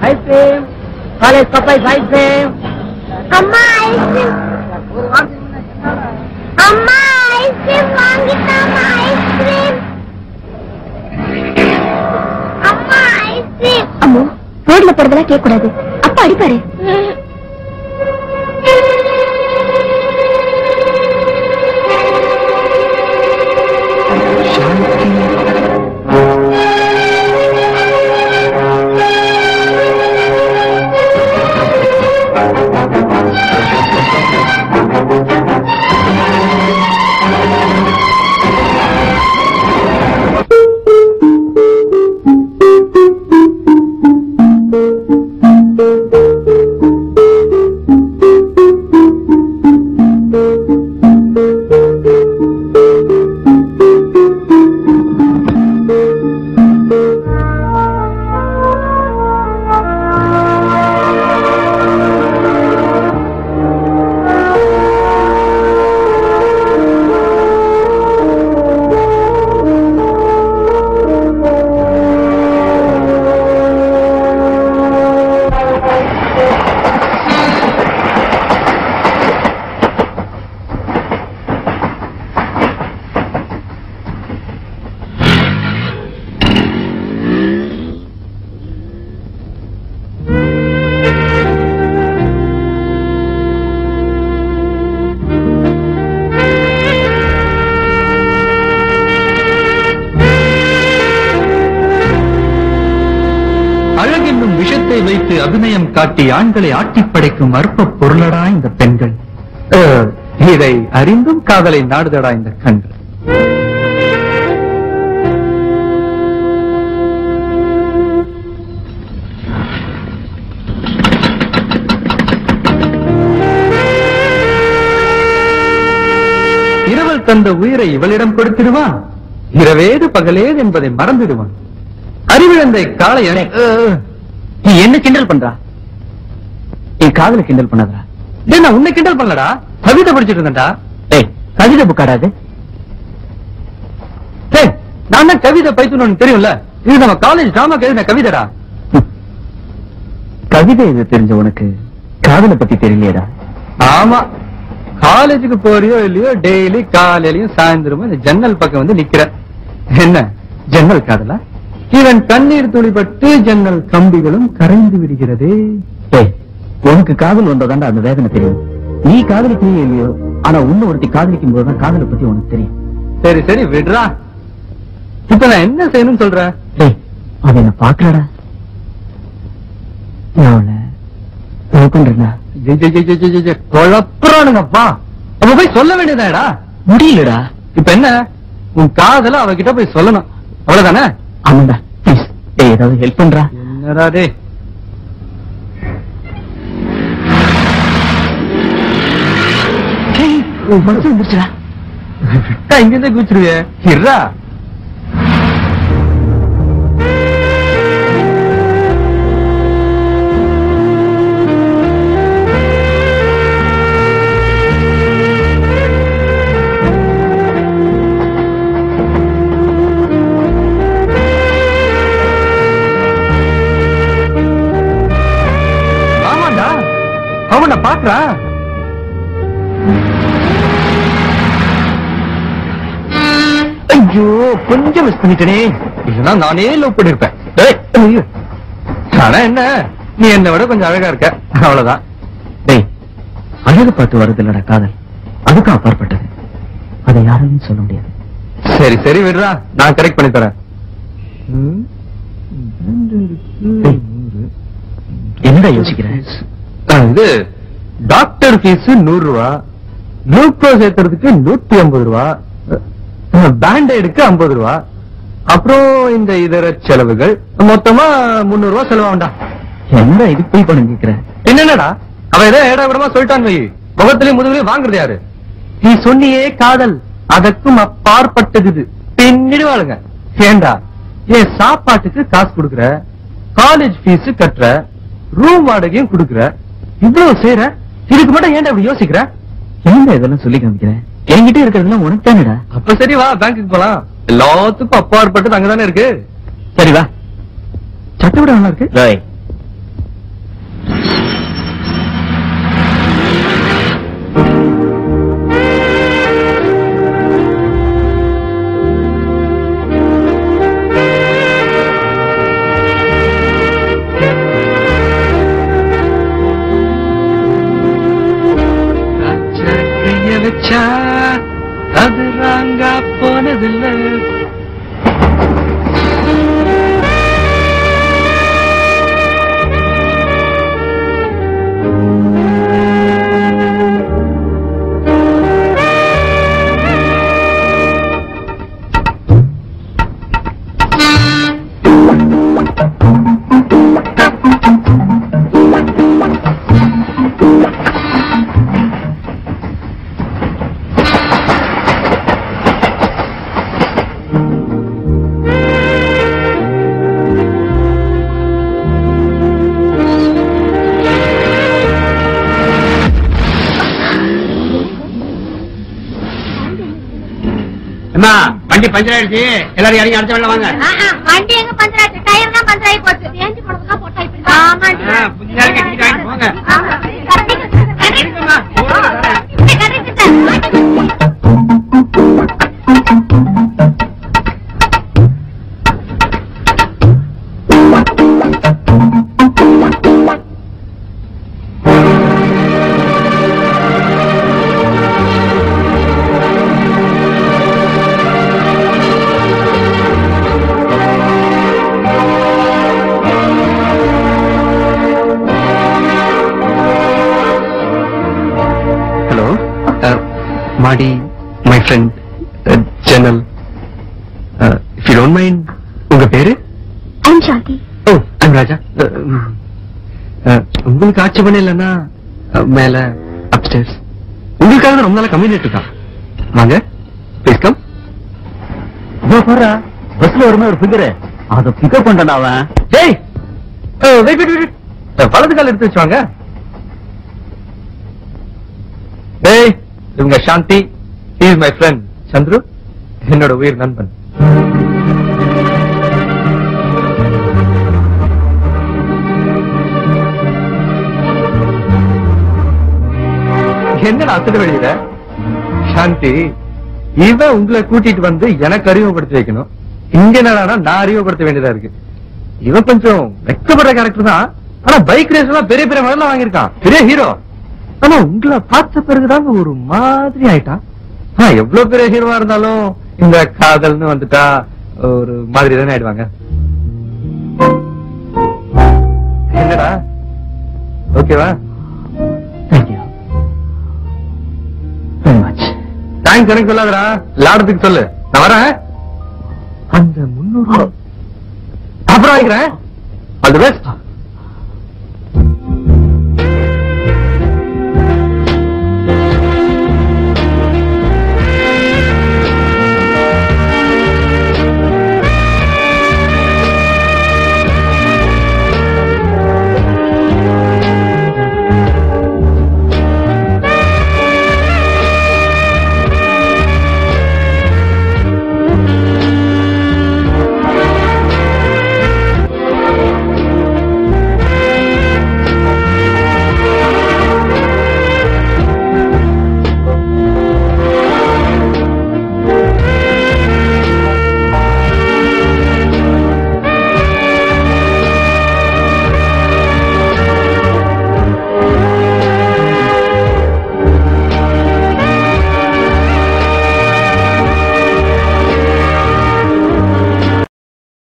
Ice cream college supplies ice cream அம்மா ice cream அம்மா ice cream வாங்கிட்டாமா ஐஸ்கிரீம் அம்மா ஐஸ்கிரீம் அம்மோ ரோட்ல போறதெல்லாம் கேட்க கூடாது அப்பா அடிப்பாரு அழகென்னும் விஷத்தை வைத்து அபிநயம் காட்டி ஆண்களை ஆட்டிப் படைக்கும் அற்ப பொருளடா இந்த பெண்கள் அஹ், இதை அறிந்தும் காதலை நாடுதடா இந்த கண்கள் இரவல் தந்த உயிரை இவளிடம் கொடுத்திடுவான் இரவேது பகலேது என்பதை மறந்துடுவான் அறிவிழந்தை காலை அணை நீ என்ன கிண்டல் பண்றா என் காதல கிண்டல் பண்ணாதா டேய், நான் உன்னை கிண்டல் பண்ணலடா கவிதை படிச்சிட்டு இருந்தேன்டா ஏய் கவிதை புக்காடாது டேய், நான் தான் கவிதை பைத்துன்னு உனக்கு தெரியும்ல இது நம்ம காலேஜ் டிராமா எழுதின கவிதைடா கவிதை இது தெரிஞ்ச உனக்கு காதலை பத்தி தெரியலையடா ஆமா காலேஜுக்கு போறியோ இல்லையோ டெய்லி காலையிலயும் சாயந்தரமும் இந்த ஜன்னல் பக்கம் வந்து நிக்கிற என்ன ஜன்னல் காதலா இவன் கண்ணீர் துளிபட்டு ஜன்னல் கம்பிகளும் கரைந்து விடுகிறதே ஏய் உனக்கு காதல் வந்ததாண்டா அந்த வேதனை தெரியும் நீ காதலிக்கலையோ இல்லையோ ஆனா உன்ன ஒருத்தி காதலிக்கும் போதுதான் காதலை பத்தி உனக்கு தெரியும் சரி சரி விடுறா இப்ப நான் என்ன செய்யணும்னு சொல்றேன் டேய் அவன் என்ன பாக்கலடா நான் அவளை லவ் பண்றேன்டா ஜெய் ஜெய் ஜெய் ஜெய் ஜெய் ஜெய் ஜெய். குழப்புறானுங்கப்பா அப்ப போய் சொல்ல வேண்டியதாடா முடியலடா இப்ப என்ன உன் காதல அவகிட்ட போய் சொல்லணும் அவ்வளவுதானே ஆமாண்டா ப்ளீஸ் டேய் ஏதாவது ஹெல்ப் பண்றா என்னடா டே டேய் உன் மனசு வந்துருச்சுடா விட்டா இங்க இருந்தே குச்சிருவே இருடா ஆமாண்டா அவன பாக்குறா ஐயோ கொஞ்சம் மிஸ் பண்ணிட்டனே இல்லனா நானே லவ் பண்ணிருப்பேன் டேய், ஐயோ. ஆனா என்ன நீ என்னை விட கொஞ்சம் அழகா இருக்க அவ்வளவுதான் டேய் அழகு பார்த்து வருது இல்லடா காதல் அதுக்கும் அப்பாற்பட்டது அதை யாராலையும் சொல்ல முடியாது சரி சரி விடுறா நான் கரெக்ட் பண்ணி தரேன் ம். டேய், என்னடா யோசிக்கிற ஆ, இது டாக்டர் ஃபீஸ் நூறு ரூபா குளுக்கோஸ் ஏத்துறதுக்கு நூத்தி ஐம்பது ரூபா பேண்டேடுக்கு ஐம்பது ரூபா அப்புறம் இந்த இதர செலவுகள் மொத்தமா முன்னூறு ரூபா செலவாகும்டா என்ன இது போய் பணம் கேக்குற என்னடா அவன் ஏதோ ஏடா விடமா சொல்லிட்டான் வை முகத்திலயும் முதுகுலயும் வாங்குறது யாரு நீ சொன்னியே காதல் அதற்கும் அப்பாற்பட்டது இது பின்னிடுவாளுங்க ஏண்டா ஏன் சாப்பாட்டுக்கு காசு கொடுக்குற காலேஜ் ஃபீஸ் கட்டுற ரூம் வாடகையும் கொடுக்குற இவ்வளவு செய்யற இதுக்கு மட்டும் ஏன்டா இப்படி யோசிக்கிற ஏன்டா இதெல்லாம் சொல்லி காமிக்கிறேன் என்கிட்ட இருக்கிறதுலாம் உனக்கு தானேடா அப்ப சரி வா பேங்க்குக்கு போலாம் எல்லாத்துக்கும் அப்பாற்பட்டது அங்கதானே இருக்கு சரி வா சட்டை விட நல்லா இருக்கு வண்டி பஞ்சர் ஆயிடுச்சு எல்லாரும் இறங்கி அடுத்த வெள்ள வாங்க வண்டி எங்க பஞ்சராச்சு டயர் தான் பஞ்சராயி போச்சு தேஞ்சு போனதுலாம் போட்டா இப்படி ஆமாண்டி ஆ, புது நேரம் கட்டிட்டு வாங்கிட்டு போங்க ஆமா. Correct, correct. இருக்குமா? Correct sir. Hello Maddy my friend ஜெனல் இஃப் யூ டோன்ட் மைண்ட் உங்க பேரு I'm Shanthi oh I'm Raja Uh, hmm. Uh, உங்களுக்கு ஆட்சேபணம் இல்லைன்னா uh, மேல அப்டேஸ் உங்களுக்காக தான் ரொம்ப நாளா கம்யூனிட் இருக்கான் வாங்க ப்ளீஸ் கம் இதோ பாரு பஸ்ல வருமே ஒரு ஃபிகர் அத பிக்கப் பண்ணடா அவன் டேய் வெயிட் வெயிட் வெயிட் வலது கால் எடுத்து வச்சுவாங்க டேய் இவங்க Shanthi is my friend Chandru என்னோட உயிர் நண்பன் என்னடா அசடு வெளியில சாந்தி இவன் உங்களை கூட்டிட்டு வந்து எனக்கு அறிமுகப்படுத்தி வைக்கணும் இங்க என்னடா நான் அறிமுகப்படுத்த வேண்டியதா இருக்கு இவன் கொஞ்சம் வெக்கப்படுற கேரக்டர் தான் ஆனா பைக் ரேஸ் எல்லாம் பெரிய பெரிய முதல்ல வாங்கியிருக்கான் பெரிய ஹீரோ ஆனா உங்களை பார்த்த பிறகுதாங்க ஒரு மாதிரி ஆயிட்டான் ஆ, எவ்வளவு பெரிய ஹீரோவா இருந்தாலும் இந்த காதல்னு வந்துட்டா ஒரு மாதிரி தானே ஆயிடுவாங்க என்னடா ஓகேவா தேங்க்யூ வெரி மச் தேங்க்ஸ் எனக்கு சொல்லாதடா லாடத்துக்கு சொல்லு நான் வரேன் அந்த முன்னூறு அப்புறம் வாங்கிக்கிறேன் ஆல் தி பெஸ்ட்